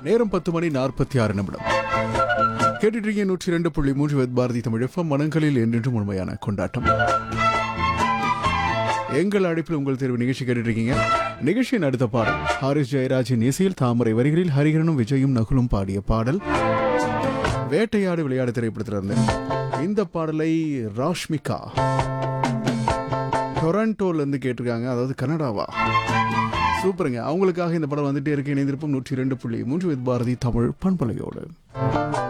நேரம் பத்து மணி நாற்பத்தி ஆறு நிமிடம் கேட்டுட்டு இருக்கீங்க நூற்றி ரெண்டு புள்ளி மூன்று வித் பாரதி தமிழ் எஃப்எம் மனங்களில் என்றென்றும் உண்மையான கொண்டாட்டம் எங்கள் அழைப்பில் உங்கள் தேர்வு நிகழ்ச்சி கேட்டுட்டு இருக்கீங்க நிகழ்ச்சியின் அடுத்த பாடல் ஹாரிஸ் ஜெயராஜின் இசையில் தாமரை வரிகளில் ஹரிகரனும் விஜயும் நகுலும் பாடிய பாடல் வேட்டையாடு விளையாடு திரைப்படத்திலிருந்து இந்த பாடலை ராஷ்மிகா டொரண்டோல இருந்து கேட்டிருக்காங்க அதாவது கனடாவா சூப்பருங்க அவங்களுக்காக இந்த படம் வந்துட்டே இருக்கு இணைந்திருப்போம் நூற்றி ரெண்டு புள்ளி மூன்று வித் பாரதி தமிழ் பண்பலையோடு